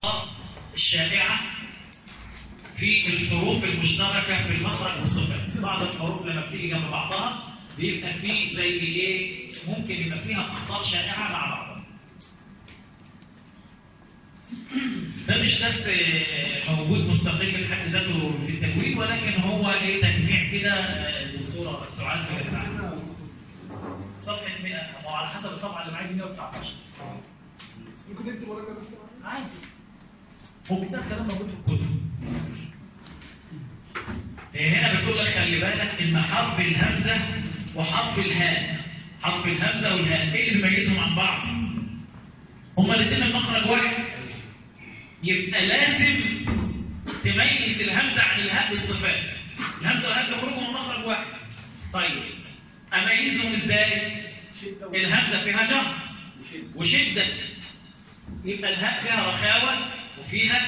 الشائعة في الحروف المشتركة في المخرج والصفات بعض الحروف لما بتيجي جنب بعضها بيبقى في زي ايه ممكن يبقى فيها اخطاء شائعة مع بعضها ده مش بس موجود مستقل بحد ذاته في التجويد ولكن هو ايه تجميع كده الدكتوره سعاد في البتاع صفحه 100 هو على حسب الصفحه اللي معايا 119 ممكن تكتب وراك بس عادي هو كده الكلام موجود في الكتب هنا بتقول لك خلي بالك ان حرف الهمزه وحرف الهاء حرف الهمزه والهاء ايه اللي بيميزهم عن بعض هما الاثنين المخرج واحد يبقى لازم تميز الهمزه عن الهاء بالصفات الهمزه والهاء بيخرجوا من مخرج واحد طيب اميزهم ازاي الهمزه فيها جهر وشده يبقى الهاء فيها رخاوه وفيها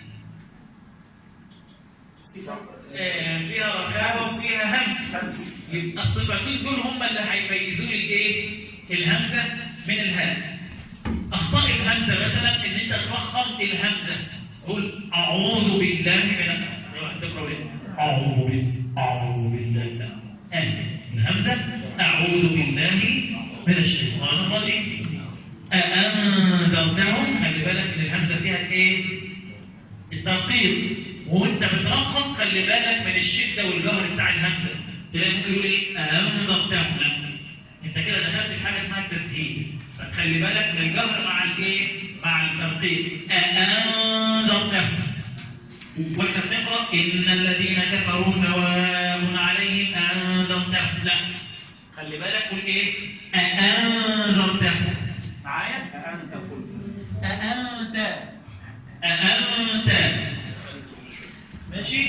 فيها رخاوة وفيها همز يبقى الصفتين دول هم اللي هيميزوا لي الايه الهمزة من الهاء اخطاء الهمزة مثلا ان انت تفخم الهمزة قول اعوذ بالله من تقرأ ايه اعوذ بالله اعوذ بالله الهمزة اعوذ بالله من الشيطان الرجيم أأنذرتهم خلي بالك ان الهمزة فيها الايه الترقيق وانت بترقق خلي بالك من الشده والجهر بتاع الهمزه تلاقي ممكن يقول ايه اهم بتاعه لا انت كده دخلت في حاجه اسمها التسهيل فتخلي بالك من الجهر مع الايه مع الترقيق اانذرتهم واحنا بنقرا ان الذين كفروا سواء عليهم انذرتهم لا خلي بالك قول ايه اانذرتهم معايا أأنت قلت أأنت أأنت ماشي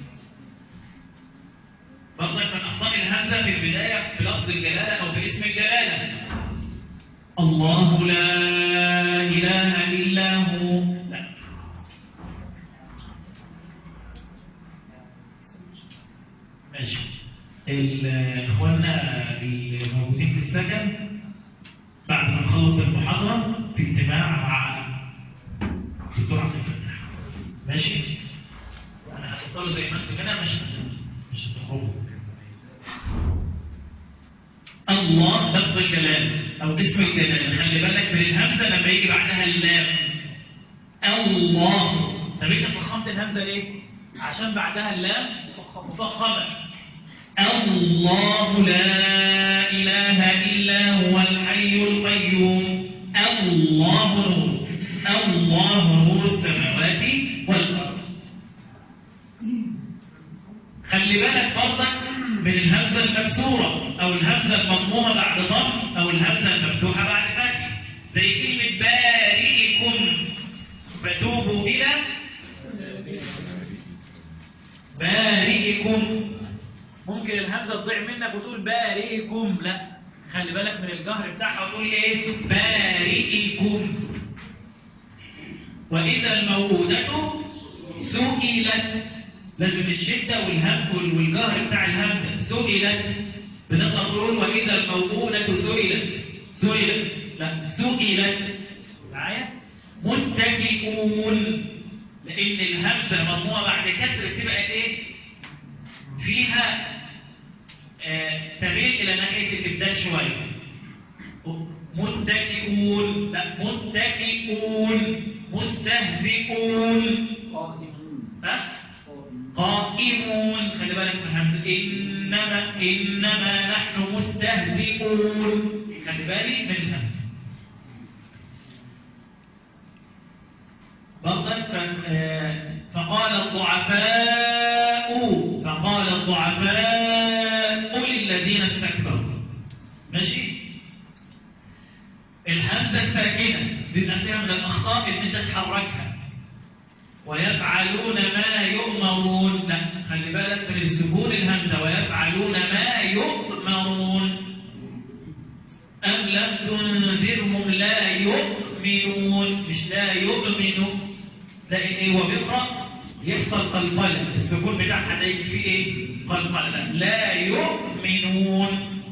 برضك من أخطاء الهمزة في البداية في لفظ الجلالة أو باسم الجلالة الله لا إله إلا هو لا ماشي إخواننا الموجودين في السكن بعد ما نخلص المحاضرة في اجتماع مع دكتور عبد الفتاح ماشي انا هتفضلوا زي ما انتوا كده مش مش هتخرجوا الله لفظ الجلال او اسم الجلال خلي بالك من الهمزه لما يجي بعدها اللام الله طب انت فخمت الهمزه ليه عشان بعدها اللام مفخمه الله لا اله الا هو الحي القيوم الله نور الله نور السماوات والارض خلي بالك برضك من الهمزه المكسوره او الهمزه المضمومه بعد ضم او الهمزه المفتوحه بعد فتح زي كلمه بارئكم فتوبوا الى بارئكم ممكن الهمزه تضيع منك وتقول بارئكم لا خلي بالك من الجهر بتاعها وتقول ايه بارئكم واذا الموءودة سئلت لازم الشده والهم والجهر بتاع الهمزه سئلت بنقدر نقول واذا الموءودة سئلت سئلت لا سئلت معايا متكئون لان الهمزه مضمومه بعد كسر تبقى ايه فيها آه تميل الى ناحيه الابدال شويه متكئون لا متكئون مستهزئون ها قائمون خلي بالك من الهمزه انما انما نحن مستهزئون خلي بالي من الهمزه برضك فقال الضعفاء فقال الضعفاء للذين استكبروا ماشي الهمزه الساكنه بيبقى فيها من الاخطاء ان انت تحركها ويفعلون ما يؤمرون لا خلي بالك من السكون الهمزه ويفعلون ما يؤمرون ام لم تنذرهم لا يؤمنون مش لا يؤمنوا لان ايه هو بيقرا يحصل قلقله السكون بتاعها ده يجي فيه ايه قلقله لا يؤمنون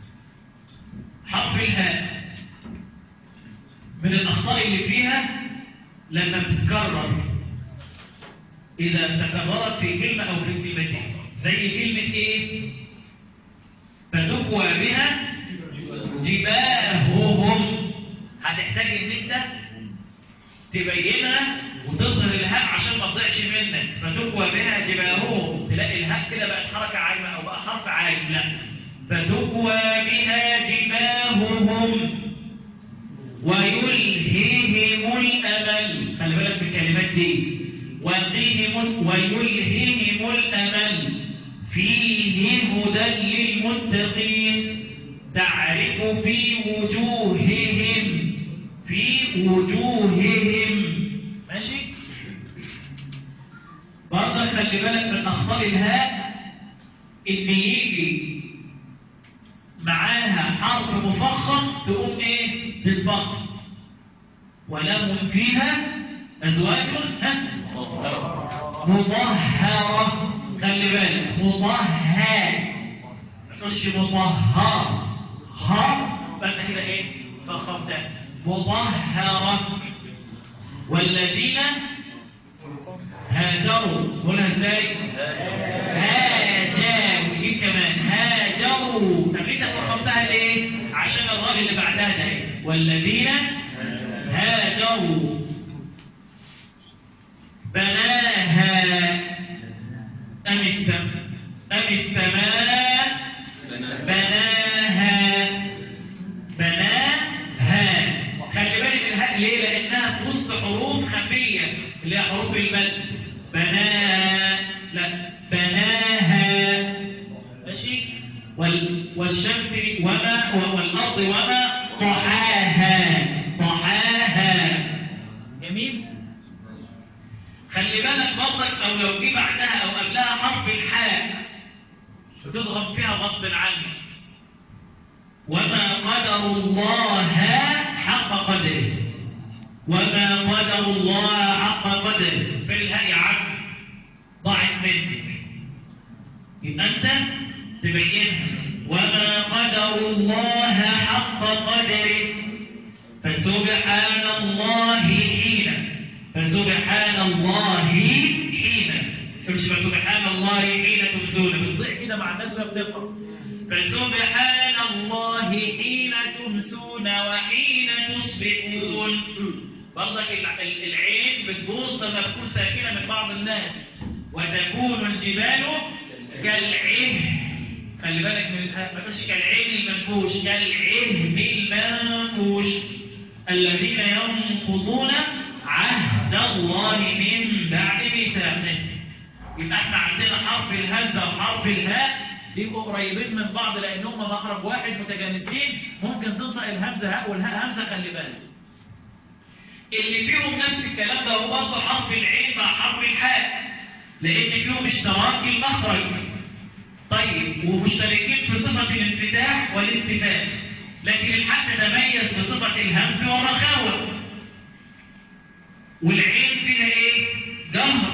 حرف الهاء من الاخطاء اللي فيها لما بتتكرر إذا تكررت في كلمة أو في كلمتين زي كلمة إيه؟ فتكوى بها جباههم هتحتاج إن أنت تبينها وتظهر الهاء عشان ما تضيعش منك فتكوى بها جباههم تلاقي الهاء كده بقت حركة عايمة أو بقى حرف عايم لا فتكوى بها جباههم ويلهيهم الأمل خلي بالك من الكلمات دي ويلهيهم ويلهيهم الأمل فيه هدى للمتقين تعرف في وجوههم في وجوههم ماشي برضه خلي بالك من أخطاء الهاء إن يجي معاها حرف مفخم تقوم ايه تتفخم ولم فيها ازواج ها مطهرة خلي بالك مطهر ما تقولش مطهر ها فانت كده ايه فخمتها مطهرة والذين هاجروا قولها ازاي هاجروا دي كمان هاجروا طب انت فخمتها ليه عشان الراء اللي بعدها ده إيه؟ والذين هاجروا بناها أم التم أم التماء بناها بناها خلي بالك من الهاء ليه لأنها في وسط حروف خفية اللي هي حروف المد بناها لا بناها ماشي وال والشمس وما والأرض وما طحاها طحاها جميل خلي بالك برضك أو لو جه بعدها أو قبلها حرف الحاء بتضغم فيها غصب عنك وما قدر الله حق قدره وما قدر الله حق قدره في الهاء عبد ضاعت منك يبقى انت تبينها وما قدر الله حق قدره فسبحان الله حين فسبحان الله حين مش فسبحان الله حين تمسون بتضيع كده مع الناس وبتقرا فسبحان الله حين تمسون وحين تصبحون برضك الع- ال- العين بتبوظ لما تكون ساكنه من بعض الناس وتكون الجبال كالعهن خلي بالك من الها- ما تقولش كالعين المنفوش كالعهن المنفوش الذين ينقضون عهد الله من بعد ميثاقه يبقى احنا عندنا حرف الهمزه وحرف الهاء بيبقوا قريبين من بعض لان هم مخرج واحد متجانسين ممكن تنطق الهمزه هاء والهاء همزه خلي بالك اللي فيهم نفس الكلام ده هو برضه حرف العين مع حرف الحاء لان فيهم اشتراك المخرج طيب ومشتركين في صفه الانفتاح والاستفاء لكن الحق تميز بصفه الهمز والرخاوه والعين فيها ايه جهر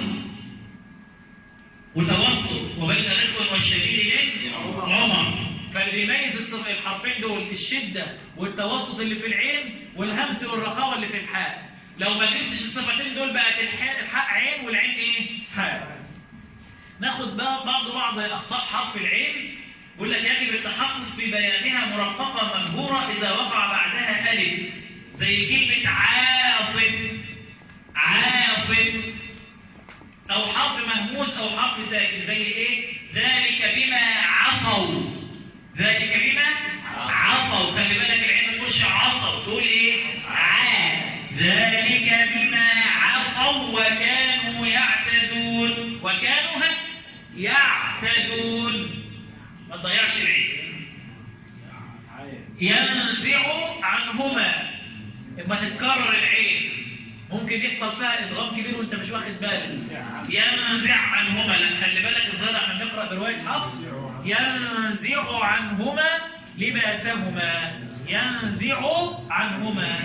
وتوسط وبين الرخو والشديد من عمر فاللي يميز الصف- الحرفين دول الشده والتوسط اللي في العين والهمز والرخاوه اللي في الحاء لو ما جبتش الصفتين دول بقت الحاء الحاء عين والعين ايه حاء ناخد بقى برضه بعض اخطاء حرف العين يقول لك يجب التحفظ في بيانها مرققه مجبوره اذا وقع بعدها الف زي كلمه عاصف عاصف او حرف مهموس او حرف ساكن زي ايه ذلك بما عصوا ذلك بما عصوا خلي بالك العين تخش عصوا تقول ايه عا ذلك بما عصوا وكانوا يعتدون وكانوا هت يعتدون ما تضيعش العين ينزع عنهما اما تتكرر العين ممكن يحصل فيها ادغام كبير وانت مش واخد بالك ينزع عنهما لا خلي بالك الظاهر احنا بنقرا بروايه حفص ينزع عنهما لباسهما ينزع عنهما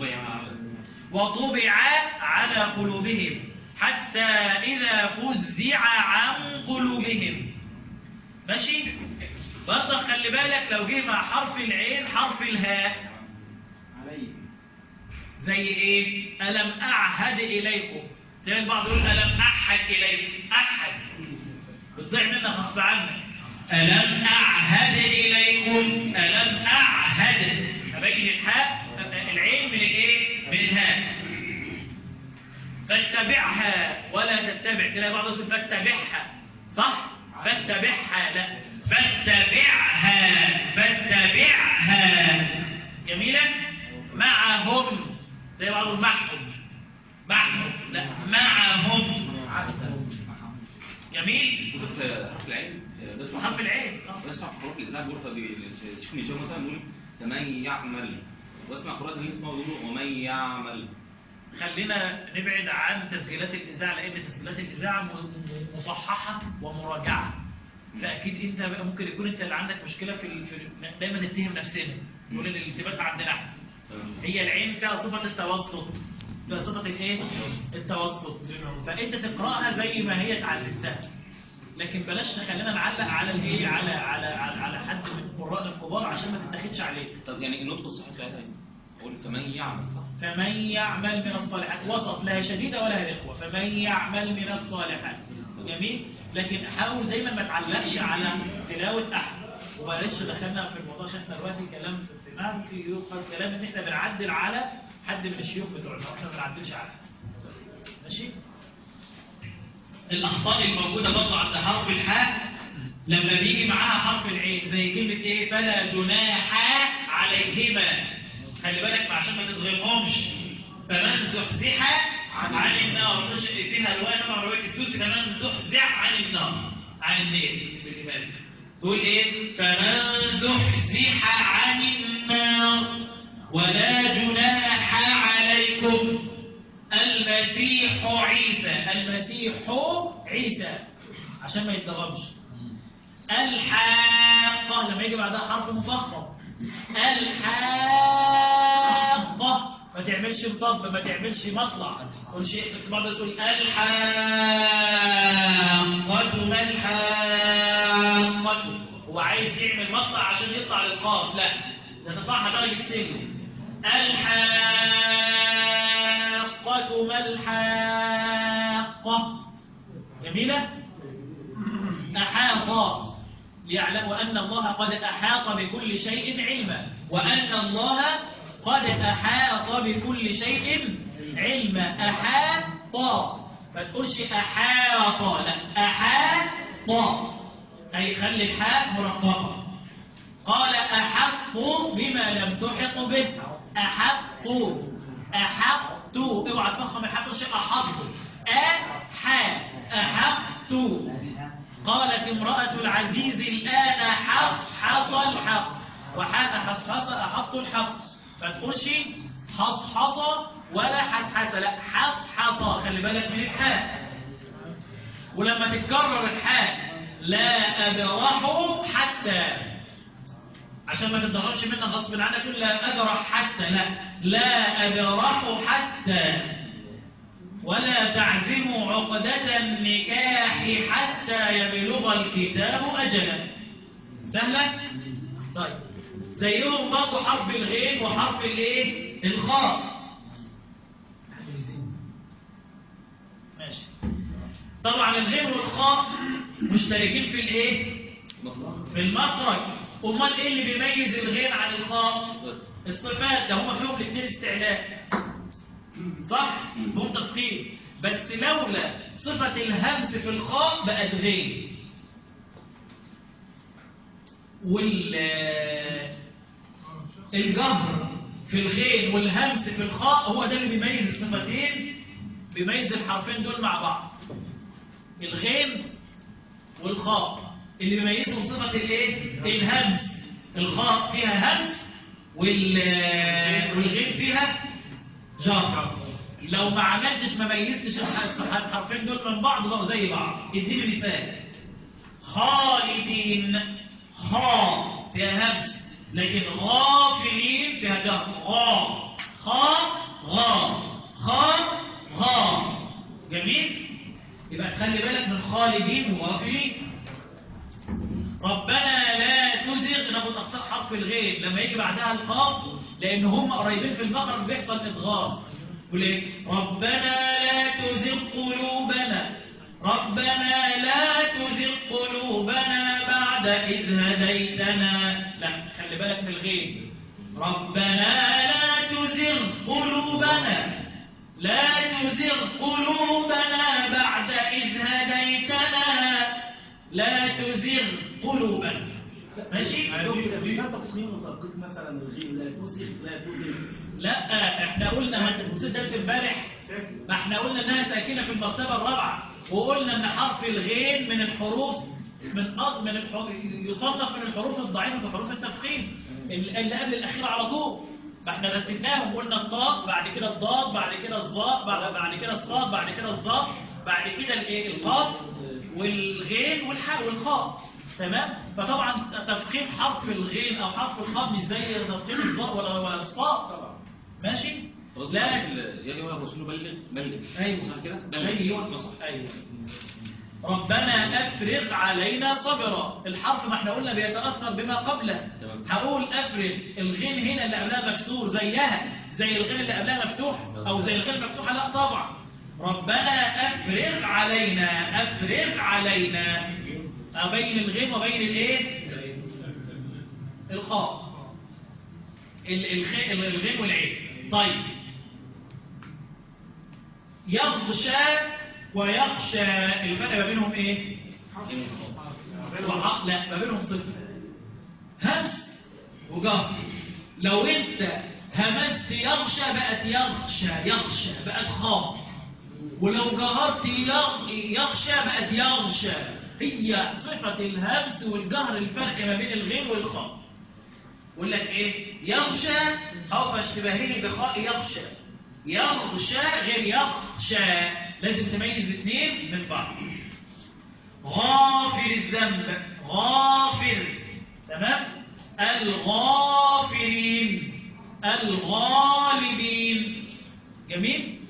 وطبع على قلوبهم حتى إذا فزع عن قلوبهم ماشي برضه خلي بالك لو جه مع حرف العين حرف الهاء زي ايه الم اعهد اليكم تلاقي البعض يقول الم احد اليكم احد بتضيع منك غصب عنك الم اعهد اليكم الم اعهد ابين الحاء العين من الايه من الهاء فاتبعها ولا تتبع تلاقي بعض يقول فاتبعها صح فاتبعها لا فاتبعها فاتبعها جميلة معهم زي بعض معهم معهم لا معهم جميل بس حرف العين بس حرف العين آه. بسمع حروف الإذاعة الغرفة دي شوف نشوف مثلا نقول فمن يعمل واسمع قراءة اللي اسمها يقولوا ومن يعمل خلينا نبعد عن تسجيلات الإذاعة لأن تسجيلات الإذاعة م- م- مصححة ومراجعة فأكيد أنت بقى ممكن يكون أنت اللي عندك مشكلة في, ال- في ال- دايما نتهم نفسنا نقول إن الالتباس عندنا احنا هي العين فيها صفة التوسط فيها صفة الايه؟ التوسط فانت تقرأها زي ما هي اتعلمتها لكن بلاش خلينا نعلق على الايه على على على, على حد من قراء الكبار عشان ما تتاخدش عليه طب يعني النطق الصحيح بتاعتها ايه؟ اقول فمن يعمل صح؟ فمن يعمل من الصالحات وسط لا شديدة ولا رخوة فمن يعمل من الصالحات جميل لكن حاول دايما ما تعلقش على تلاوة أحد وبلاش دخلنا في الموضوع عشان احنا دلوقتي كلام في السماع ممكن يؤخذ كلام ان احنا بنعدل على حد من الشيوخ بتوعنا احنا ما بنعدلش على ماشي الأخطاء الموجودة برضه عند حرف الحاء لما بيجي معاها حرف العين زي كلمة ايه فلا جناح عليهما خلي بالك عشان ما تظلمهمش فمن زحزح عن النار مش فيها الوان مع روايه السوس فمن زحزح عن النار عن النار بالإيمان تقول ايه فمن زحزح عن النار ولا جناح عليكم المسيح عيسى المسيح عيسى عشان ما يتضربش الحاقة لما يجي بعدها حرف مفخم الحاقة ما تعملش مطب ما تعملش مطلع كل شيء في بعض تقول الحاقة ما الحاقة هو عايز يعمل مطلع عشان يطلع للقاف لا ده تطلعها درجة سلم الحاقة ما الحاقة جميلة أحاط ليعلموا أن الله قد أحاط بكل شيء علما وأن الله قد أحاط بكل شيء علما أحاط ما تقولش أحاط لا أحاط أي خلي الحاء مرققة قال أحط بما لم تحط به أحط أحط اوعى تفخم الحق شيء أحط أحا أحط قالت امرأة العزيز الآن حصحص الحق وحان حصحص أحط الحص فتقولش حصحص ولا حصحص لا حصحص خلي بالك من الحاء ولما تتكرر الحاء لا أبرح حتى عشان ما تتضربش منك غصب عنك تقول لا أبرح حتى لا لا أبرح حتى ولا تعزموا عقدة النكاح حتى يبلغ الكتاب أجله سهلة؟ طيب زيهم برضه حرف الغين وحرف الايه؟ الخاء ماشي طبعا الغين والخاء مشتركين في الايه؟ في المخرج امال ايه اللي بيميز الغين عن الخاء؟ الصفات ده هما فيهم الاثنين استعلاء صح؟ فهم تفصيل بس لولا صفة الهمس في الخاء بقت غين وال الجهر في الغين والهمس في الخاء هو ده اللي بيميز الصفتين بيميز الحرفين دول مع بعض الغين والخاء اللي بيميزهم صفة الايه؟ الهمس الخاء فيها همس وال- والغين فيها جهر لو ما عملتش ما ميزتش الح- الحرفين دول من بعض بقوا زي بعض اديني مثال خالدين خا فيها همس لكن غافلين فيها جهر غا خا غا خا غا جميل يبقى تخلي بالك من خالدين وغافلين ربنا لا تزغ ناخد اخطاء حرف الغين لما يجي بعدها القاف لان هم قريبين في المخرج بيحصل ادغام يقول ايه ربنا لا تزغ قلوبنا ربنا لا تزغ قلوبنا بعد إذ هديتنا لا خلي بالك من الغين ربنا لا تزغ قلوبنا لا تزغ قلوبنا بعد إذ هديتنا لا تزغ قلوبنا ماشي فيها تفخيم وتدقيق مثلا الغين لا تزغ لا تزغ لا احنا قلنا ما انت كنت درس امبارح ما احنا قلنا انها ساكنه في المرتبه الرابعه وقلنا ان حرف الغين من الحروف من أض من الحروف يصنف من الحروف الضعيفه في حروف التفخيم اللي اللي قبل الاخير على طول فاحنا رتبناهم قلنا الطاء بعد كده الضاد بعد كده الظاء بعد بعد كده الصاد بعد كده الظاء بعد كده الايه القاف والغين والحاء والخاء تمام فطبعا تفخيم حرف الغين او حرف الخاء مش زي تفخيم الضاء ولا ولا الصاد طبعا ماشي لا لا يا ايها الرسول بلغ بلغ ايوه صح كده بلغ ايوه صح ايوه ربنا افرغ علينا صبرا الحرف ما احنا قلنا بيتاثر بما قبله تمام. هقول افرغ الغين هنا اللي قبلها مكسور زيها زي الغين اللي قبلها مفتوح او زي الغين المفتوحه لا طبعا ربنا افرغ علينا افرغ علينا بين الغين وبين الايه الخاء ال- الخ- الغين والعين طيب يغشى ويخشى الفرق ما بينهم ايه وحق لا ما بينهم صفر همس وجهر لو انت همست يغشى بقت يغشى يغشى بقت خاء ولو جهرت يغ- يغشى بقت يغشى هي صفة الهمس والجهر الفرق ما بين الغين والخاء يقول لك ايه يغشى خوف اشتباهه بخاء يغشى يغشى غير يخشى لازم تميز الاثنين من بعض غافر الذنب غافر تمام الغافرين الغالبين جميل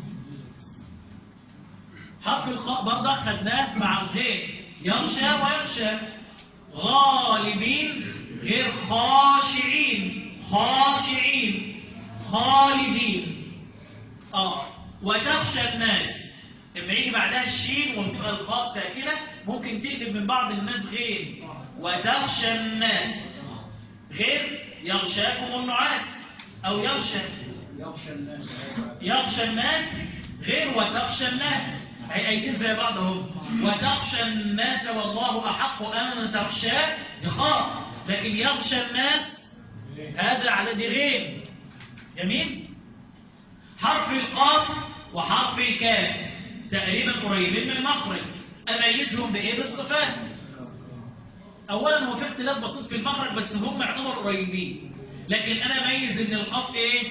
حرف الخاء برضه خدناه مع الغين يغشى ويخشى غالبين غير خاشعين خاشعين خالدين اه وتخشى الناس لما يجي بعدها الشين وتبقى الخاء ساكنه ممكن تقلب من بعض الناس غير وتخشى الناس غير يغشاكم النعاس او يغشى يغشى الناس يغشى الناس غير وتخشى الناس هي ايتين زي بعض اهو وتخشى الناس والله احق ان تخشاه يخاف لكن يغشى الناس هذا على دي غير جميل حرف القاف وحرف الكاف تقريبا قريبين من المخرج اميزهم بايه بالصفات اولا هو في اختلاف بسيط في المخرج بس هم يعتبروا قريبين لكن انا اميز ان القاف ايه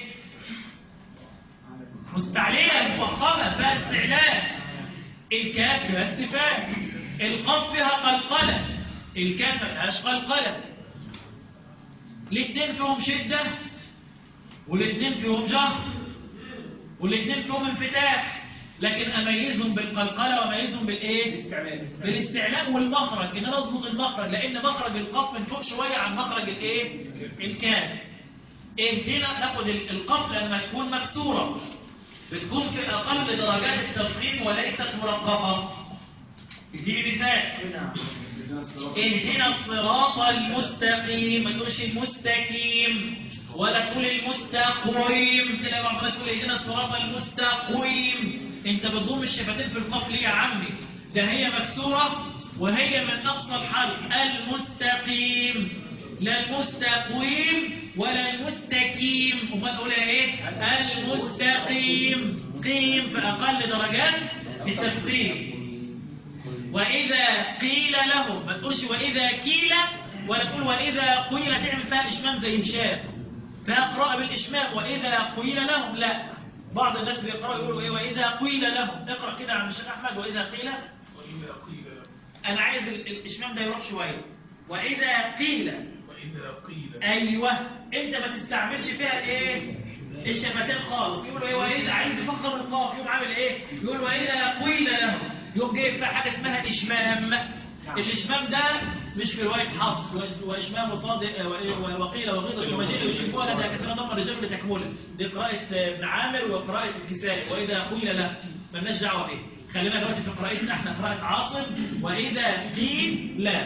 مستعلية مفخمة فيها استعلاء الكاف فيها استفاء القاف فيها قلقلة الكاف ما فيهاش قلقلة الاثنين فيهم شدة والاثنين فيهم جهر والاثنين فيهم انفتاح لكن اميزهم بالقلقلة واميزهم بالايه بالاستعلاء والمخرج ان انا اظبط المخرج لان مخرج القاف من فوق شوية عن مخرج الايه الكاف اهدنا ناخد ال- القاف لما تكون مكسورة بتكون في اقل درجات التفخيم وليست مرققة اديني مثال اهدنا الصراط المستقيم ما تقولش المستقيم ولا تقول المستقيم تلاقي بعض الناس تقول اهدنا الصراط المستقيم انت بتضم الشفتين في القاف ليه يا عمي ده هي مكسوره وهي من اقصى الحرف المستقيم لا المستقيم ولا المستقيم امال اقولها ايه المستقيم قيم في اقل درجات التفخيم وإذا قيل لهم ما تقولش وإذا كيل ولا تقول وإذا قيل تعمل فيها إشمام زي هشام فيها قراءة بالإشمام وإذا قيل لهم لا بعض الناس بيقرأوا يقولوا إيه وإذا قيل لهم اقرأ كده عن الشيخ أحمد وإذا قيل وإذا قيل له أنا عايز ال- الإشمام ده يروح شوية وإذا قيل وإذا قيل ايوه انت ما تستعملش فيها الايه الشفتين خالص يقول ايه واذا عايز يفخر القاف يقوم عامل ايه يقول واذا قيل له يقوم جايب فيها حاجه اسمها اشمام الاشمام ده مش في روايه حفص وإس- واشمام صادق و- وقيل وغيظ ثم جئ يشركون لا كثيرا ضم الرجال لتكمله دي قراءه ابن عامر وقراءه الكسائي واذا قيل له مالناش دعوه به خلينا دلوقتي في قراءتنا احنا قراءه عاصم واذا قيل لا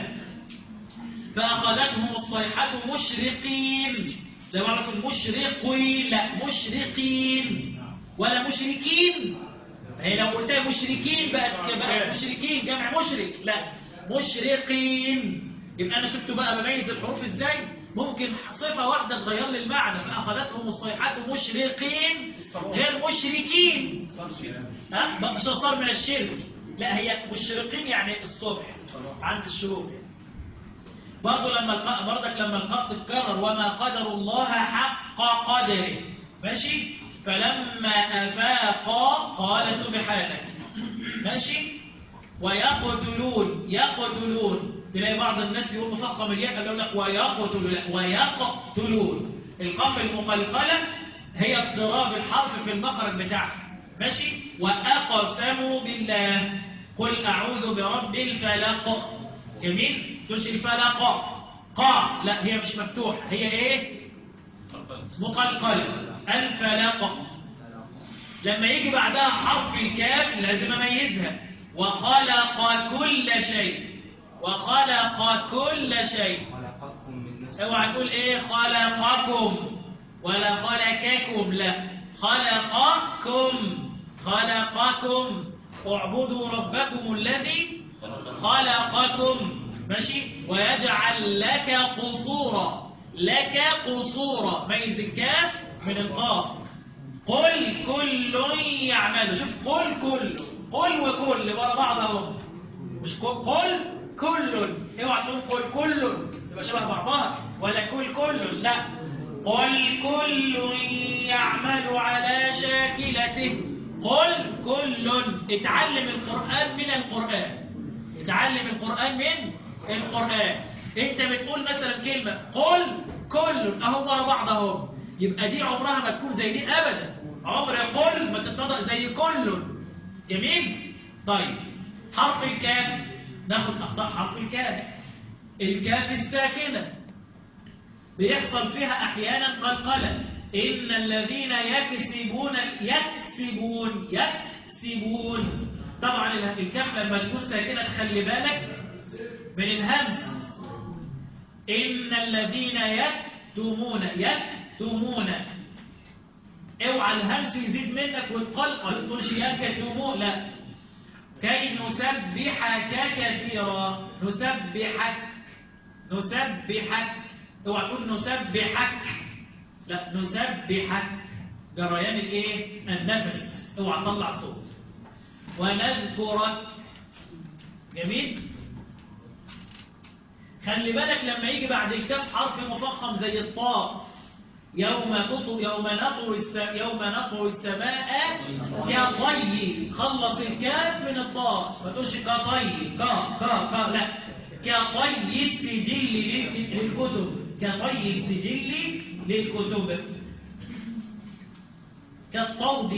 فأخذتهم الصيحة مشرقين زي ما عرفوا مشرقين لا مشرقين ولا مشركين هي لو قلتها مشركين بقت بقت مشركين جمع مشرك لا مشرقين يبقى انا شفتوا بقى بميز الحروف ازاي ممكن صفة واحدة تغير لي المعنى فأخذتهم الصيحة مشرقين غير مشركين ها بقى صار من الشرك لا هي مشرقين يعني الصبح عند الشروق برضه لما الق... برضك لما القصد اتكرر وما قدر الله حق قدره ماشي فلما أفاقا قال سبحانك ماشي ويقتلون يقتلون تلاقي بعض الناس يقول مفخم الياء يقول لك ويقتلون لا ويقتلون القاف المقلقلة هي اضطراب الحرف في المخرج بتاعها ماشي وأقسموا بالله قل أعوذ برب الفلق جميل تقولش الفلق قا لا هي مش مفتوحة هي ايه مقلقلة الفلق لما يجي بعدها حرف الكاف لازم اميزها وخلق كل شيء وخلق كل شيء خلقكم من نفس اوعى تقول ايه خلقكم ولا خلقكم لا خلقكم خلقكم اعبدوا ربكم الذي خلقكم ماشي ويجعل لك قصورا لك قصورا ميز الكاف من القاف قل كل يعمل شوف قل كل قل وكل ورا بعض اهو مش قل قل كل اوعى تقول قل كل يبقى شبه بعضها ولا كل كل لا قل كل يعمل على شاكلته قل كل اتعلم القرآن من القرآن اتعلم القرآن من القرآن انت بتقول مثلا كلمة قل كل اهو ورا بعض اهو يبقى دي عمرها ما تكون زي دي ابدا عمر قل ما تتنطق زي كل جميل طيب حرف الكاف ناخد اخطاء حرف الكاف الكاف الساكنة بيحصل فيها احيانا قلقلة ان الذين يكسبون يكسبون يكسبون طبعا الكاف لما تكون ساكنة خلي بالك من الهم إن الذين يكتمون يكتمون اوعى الهمس يزيد منك وتقلقل ما تقولش يكتمون لا كي نسبحك كثيرا نسبحك نسبحك اوعى تقول نسبحك لا نسبحك جريان الايه النفس اوعى تطلع صوت ونذكرك جميل خلي بالك لما يجي بعد الكاف حرف مفخم زي الطاء يوم تطو يوم نطوي السماء يوم نطوي السماء كطي خلط الكاف من الطاء ما تقولش كطي كا كا كا لا كطي السجل للكتب كطي السجل للكتب كالطود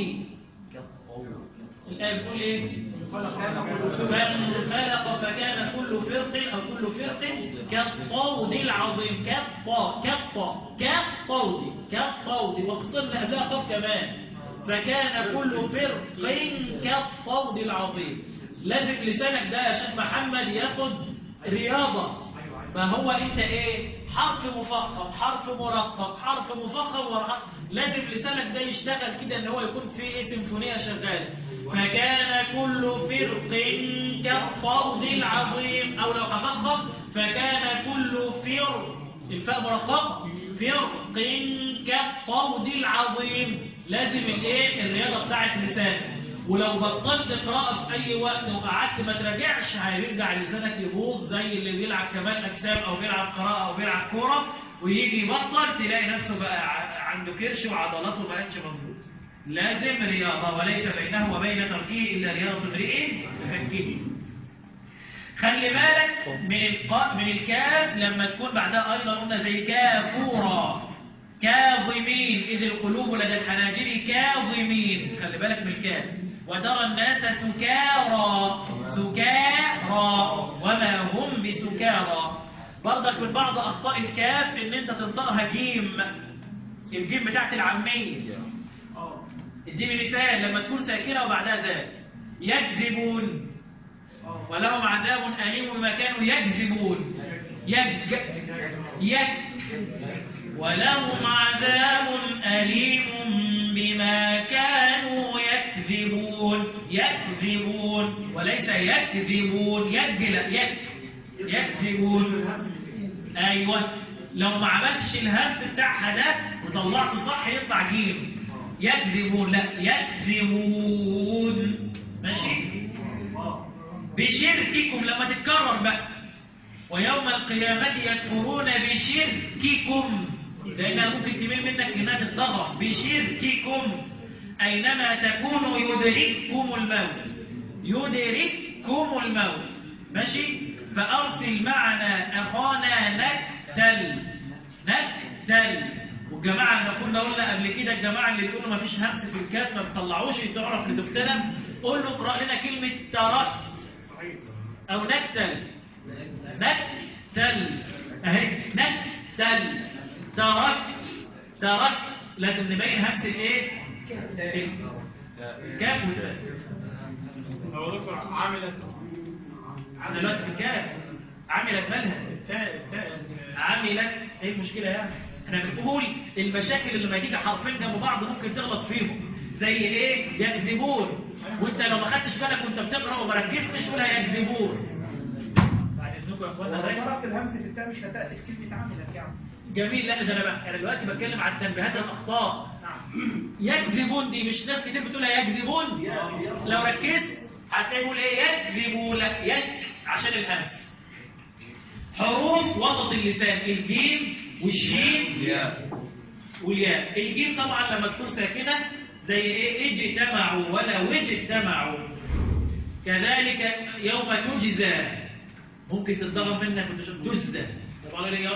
الآية بتقول إيه؟ فانفلق فكان كل فرق أو كل فرق كالطود العظيم كالطا كالطا كالطود كالطود وقصرنا أداء قف كمان فكان كل فرق كالطود العظيم لازم لسانك ده يا شيخ محمد ياخد رياضة فهو انت ايه حرف مفخم حرف مرقق حرف مفخم ورقق لازم لسانك ده يشتغل كده ان هو يكون في ايه سيمفونيه شغاله فكان كل فرق كالطود العظيم او لو هفخم فكان كل فرق الفاء مرقق فرق كالطود العظيم لازم الايه الرياضه بتاعت لسانك ولو بطلت قراءة في أي وقت وقعدت ما تراجعش هيرجع لسانك يبوظ زي اللي بيلعب كمال أجسام أو بيلعب قراءة أو بيلعب كورة ويجي يبطل تلاقي نفسه بقى ع- عنده كرش وعضلاته ما بقتش مظبوط لازم رياضة وليس بينه وبين تركه إلا رياضة امرئ بفكه خلي بالك من الق... من الكاف لما تكون بعدها أيضا قلنا زي كافورا كاظمين إذ القلوب لدى الحناجر كاظمين خلي بالك من الكاف وترى الناس سكارى سكارى وما هم بسكارى برضك من بعض اخطاء الكاف ان انت تنطقها جيم الجيم بتاعت العاميه اه اديني مثال لما تكون ساكنه وبعدها ذال يكذبون ولهم عذاب أليم بما كانوا يكذبون يج يج ولهم عذاب أليم بما كانوا يكذبون يكذبون وليس يكذبون يج لا يج يكذبون ايوه لو ما عملتش الهمس بتاعها ده وطلعته صح يطلع جيم يكذبون لا يكذبون ماشي بشرككم لما تتكرر بقى ويوم القيامة يكفرون بشرككم لأنها ممكن تميل منك إنها تتضغط بشرككم أينما تكونوا يدرككم الموت يدرككم الموت ماشي فأرسل معنا أخانا نكتل نكتل والجماعة اللي كنا قلنا قبل كده الجماعة اللي بيقولوا ما فيش همس في الكاف ما بتطلعوش تعرف لتكتلم قول له اقرأ لنا كلمة ترك أو نكتل نكتل أهي نكتل ترك ترك لازم نبين همس الايه؟ الكاف والتاء هو دكتور عملت احنا دلوقتي في الكاف عملت مالها التاء التاء عملت ايه المشكله يعني احنا بنقول المشاكل اللي لما تيجي حرفين جنب بعض ممكن تغلط فيهم زي ايه يكذبون وانت لو ما خدتش بالك وانت بتقرا وما ركزتش قولها يكذبون بعد اذنكم يا اخوانا نركز. ضربت الهمس في التاء مش هتأتي في كلمة عملت يعني جميل لا ده انا بقى انا دلوقتي بتكلم عن تنبيهات الاخطاء يكذبون دي مش ناس كتير بتقولها يكذبون لو ركزت هتلاقي بيقول ايه يكذبوا لا يك عشان الهمس حروف وسط اللسان الجيم والشين والياء الجيم طبعا لما تكون ساكنه زي ايه اجتمعوا ولا واجتمعوا كذلك يوم تجزى ممكن تتضرب منك وتجزى طبعا اليوم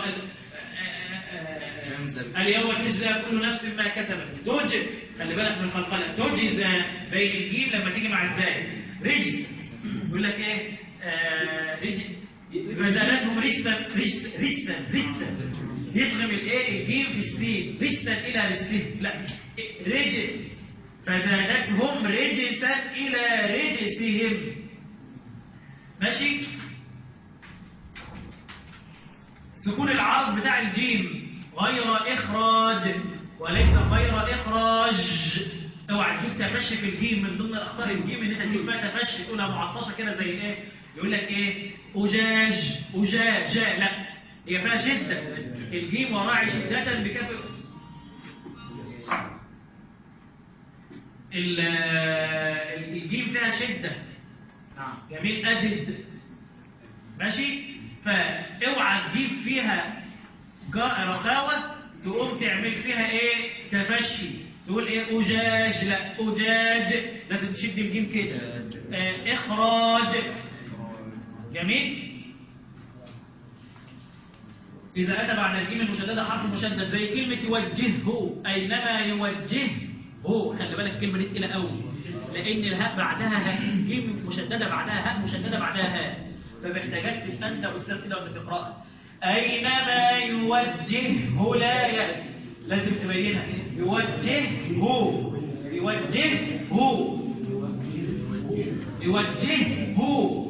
اليوم تجزى كل نفس ما كسبت تجد خلي بالك من القلقله تجزى بين الجيم لما تيجي مع الزاي رجز يقول لك ايه آه، رجز بدلتهم رجسا رجسا رجسا رجسا يضغم الايه الجيم في السين رجسا الى السين لا رجس فزادتهم رجسا الى رجسهم ماشي سكون العرض بتاع الجيم غير إخراج وليس غير إخراج اوعى تجيب تفشي في الجيم من ضمن الأخطاء الجيم إن أنت تجيب بقى تفشي تقولها معطشة كده زي إيه يقول لك إيه أجاج أجاج لا هي فيها شدة الجيم وراعي شدة بكافئ ال- الجيم فيها شدة نعم جميل أجد ماشي فاوعى تجيب فيها جاء رخاوة تقوم تعمل فيها ايه تفشي تقول ايه اجاج لا اجاج لازم تشد الجيم كده آه اخراج جميل إذا أتى بعد الجيم المشددة حرف مشدد زي كلمة يوجهه أينما يوجهه خلي بالك الكلمة دي تقيلة قوي لأن الهاء بعدها هاء جيم مشددة بعدها هاء مشددة بعدها هاء فمحتاجات تبقى أنت والأستاذ كده وأنت تقرأها أينما يوجهه لا يأتي لازم تبينها يوجهه يوجهه يوجهه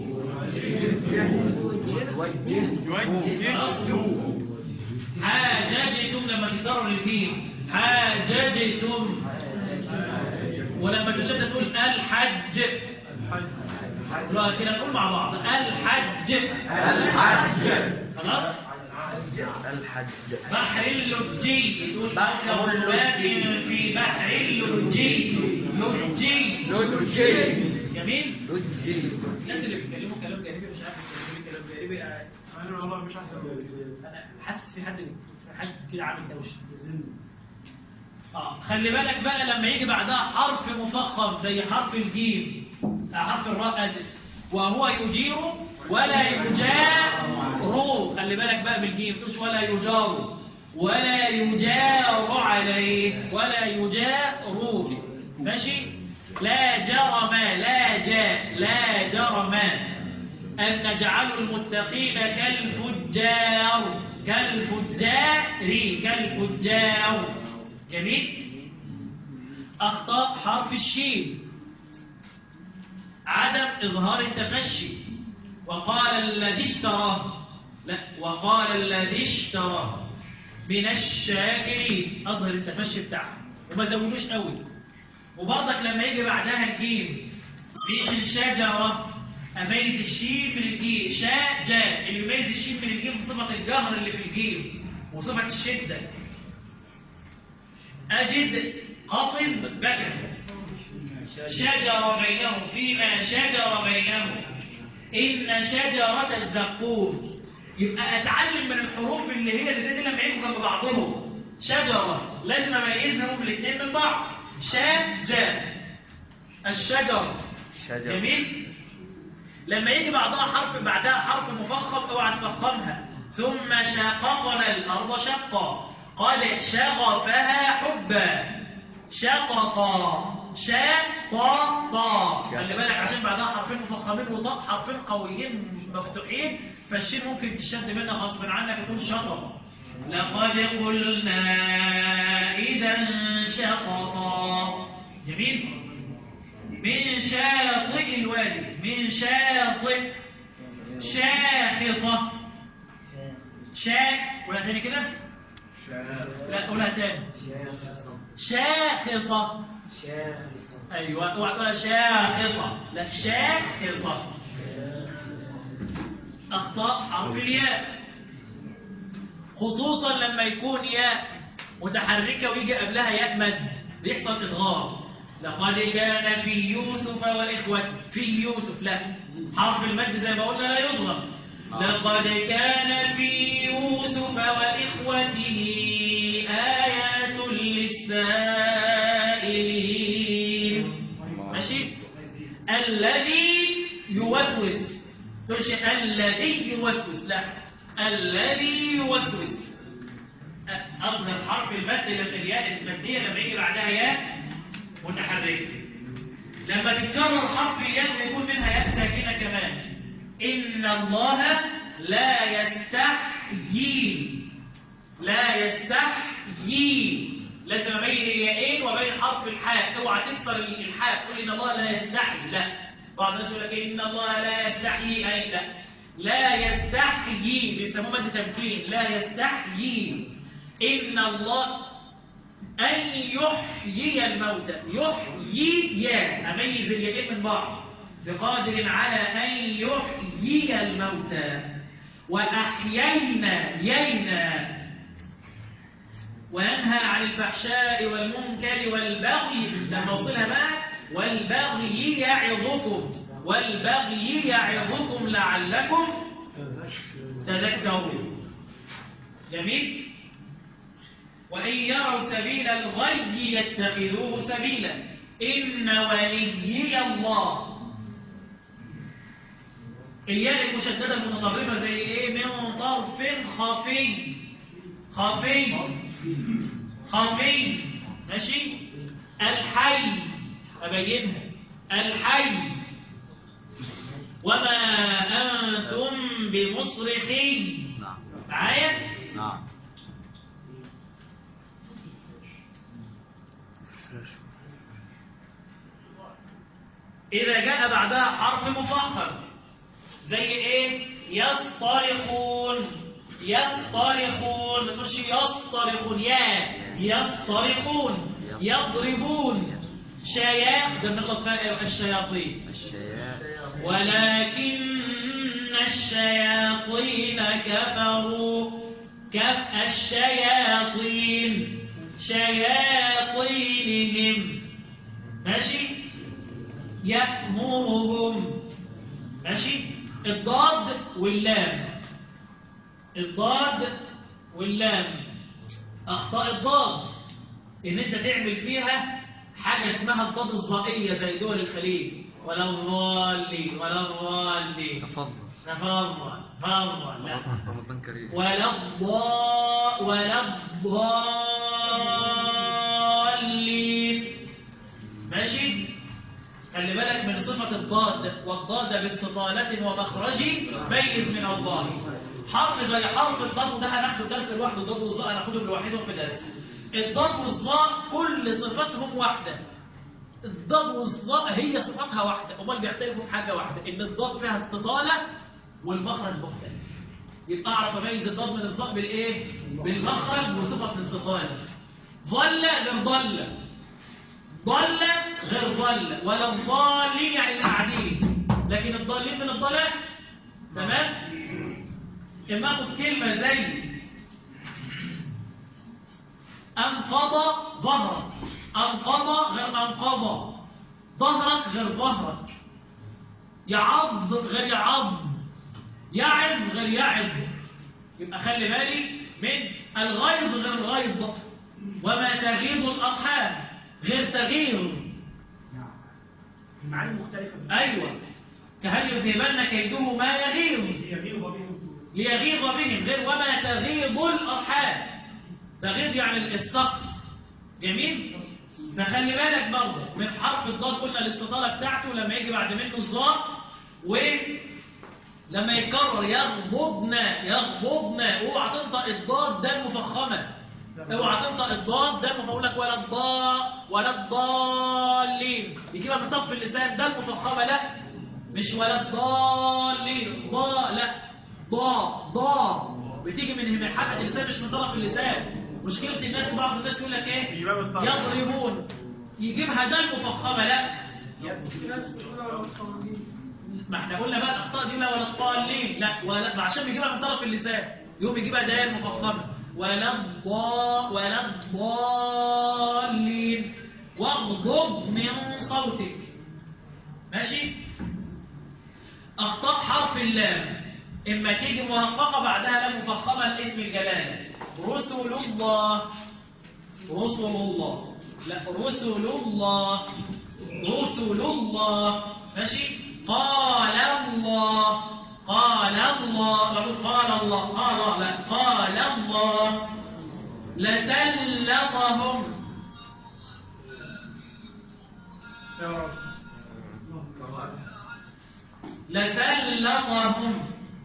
حاججتم لما تكرر الجيم حاججتم ولما تشد تقول الحج لا كده نقول مع بعض الحج الحج خلاص الحج بحر اللجي تقول بحر اللجي في بحر اللجي لجي لجي جميل لجي الناس اللي بيتكلموا كلام جانبي مش عارف يتكلموا كلام جانبي آه، انا والله مش احسن انا حاسس في حد في حد كده عامل دوشه اه خلي بالك بقى لما يجي بعدها حرف مفخم زي حرف الجيم آه، حرف الراء آسف. وهو يجير ولا يجار خلي بالك بقى بالجيم تقولش ولا يجار ولا يجار عليه ولا يجار ماشي لا جرم لا جاء لا جرم أن نجعل المتقين كالفجار كالفجار كالفجار جميل أخطاء حرف الشين عدم إظهار التفشي وقال الذي اشتراه لا وقال الذي اشتراه من الشاكرين أظهر التفشي بتاعه وما زودوش قوي وبرضك لما يجي بعدها الجيم في الشجرة أميز الشين من الجيم شاء جاء اللي يميز الشين من الجيم صفة الجهر اللي في الجيم وصفة الشدة أجد قطن بكر شجر بينهم فيما شجر بينهم إن شجرة الزقوم يبقى أتعلم من الحروف اللي هي اللي لما يبقوا جنب بعضهم شجرة لازم أميزهم الاثنين من بعض شجر الشجر شجر جميل لما يجي بعضها حرف بعدها حرف مفخم اوعى تفخمها ثم شققنا الارض شقا قال شغفها حبا شققا شققا خلي بالك عشان بعدها حرفين مفخمين وطاء حرفين قويين مفتوحين فالشين ممكن تشد منك غصب عنك تقول شطط لقد قلنا اذا شققا جميل من شاطئ الوادي من شاطئ شاخصة شا ولا تاني كده لا قولها تاني شاخصة ايوه اوعى تقولها شاخصة لا شاخصة اخطاء حرف الياء خصوصا لما يكون ياء متحركة ويجي قبلها ياء مد بيحصل إضغام لقد كان في يوسف وإخوته في يوسف لا حرف المد زي ما قلنا لا يضغم لقد كان في يوسف وإخوته آيات للسائلين ماشي الذي يوسوس تقولش الذي يوسوس لا الذي يوسوس أظهر حرف المد لما الياء المادية لما يجي بعدها ياء متحركة لما تتكرر حرف الياء ويكون منها ياء ساكنة كمان إن الله لا يستحيي لا يستحيي لازم أبين الياءين وبين حرف الحاء اوعى تكسر الحاء تقول إن الله لا يستحي لا بعض الناس يقول لك إن الله لا يستحيي أي لا لا يستحيي بيسموه مادة تمكين لا يستحيي إن الله أن يحيي الموتى يحيي يا أميز اليدين من بعض بقادر على أن يحيي الموتى وأحيينا يينا وينهى عن الفحشاء والمنكر والبغي لما وصلها بقى والبغي يعظكم والبغي يعظكم لعلكم تذكرون جميل وإن يروا سبيل الغي يتخذوه سبيلا إن وليي الله الياء المشددة المتطرفة زي إيه من طرف خفي خفي خفي ماشي الحي أبينها الحي وما أنتم بمصرخي نعم معايا نعم إذا جاء بعدها حرف مفخم زي إيه؟ يطرخون يطرخون ما تقولش يطرخون يا يطرخون يضربون شيا ده بنغلط فيها الشياطين الشياء ولكن الشياطين كفروا كف الشياطين شياطينهم ماشي يأمرهم ماشي الضاد واللام الضاد واللام أخطاء الضاد إن أنت تعمل فيها حاجة اسمها الضاد الضائية زي دول الخليج ولا الضالين ولا الضالين تفضل تفضل تفضل لا رمضان كريم ولا الضاء ولا الضالين ماشي خلي بالك من صفة الضاد والضاد باستطالة ومخرج ميز من الضاد حرف زي حرف الضاد وده هناخده درس لوحده الضاد والظاء هناخدهم لوحدهم في درس الضاد والظاء كل صفاتهم واحدة الضاد والظاء هي صفاتها واحدة امال بيختلفوا في حاجة واحدة ان الضاد فيها استطالة والمخرج مختلف يبقى اعرف اميز الضاد من الظاء بالايه بالمخرج وصفة الاستطالة ظل غير ضل ضل غير ضل ولا الضالين يعني القاعدين لكن الضالين من الضلال تمام اما اخد كلمه زي انقض ظهرك انقض غير انقض ظهرك غير ظهرك يعض غير يعض يعظ غير يعظ يبقى خلي بالي من الغيظ غير الغيظ وما تغيظ الارحام غير تغيظ المعاني مختلفة ايوه كهل يذهبن كيده ما يغيظ يغير بهم ليغيظ بهم غير وما تغيظ الارحام تغيظ يعني السقط جميل فخلي بالك برضه من حرف الضاد قلنا الاستطاله بتاعته لما يجي بعد منه الظاء ولما يتكرر يغضبن يغضبن اوعى تنطق الضاد ده المفخمه اوعى تنطق الضاد ده المفخمه لك ولا الضاء ولا الضالين يجيبها من طرف اللسان ده المفخمه لا مش ولا الضالين ضاء لا ضاء ضاء بتيجي من من حلقه اللسان مش من طرف اللسان مشكله الناس بعض الناس يقول لك ايه يجيبها من طرف. يضربون يجيبها ده المفخمه لا ما احنا قلنا بقى الاخطاء دي لا ولا الضالين لا ولا ما عشان بيجيبها من طرف اللسان يقوم يجيبها ده المفخمه ولا الضاء ولا الضالين واغضب من صوتك ماشي اخطاء حرف اللام اما تيجي محققه بعدها لام مفخمه لاسم الجلاله رسل الله رسل الله لا رسل الله رسل الله ماشي قال الله قال الله لا قال الله قال لا قال الله لسلطهم يا رب لسلطهم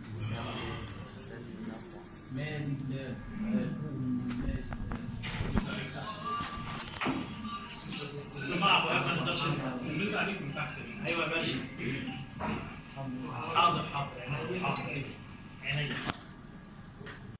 جماعة أبو أحمد نقدرش نمد عليك من تحت أيوة ماشي حاضر حاضر حاضر عيني حاضر عيني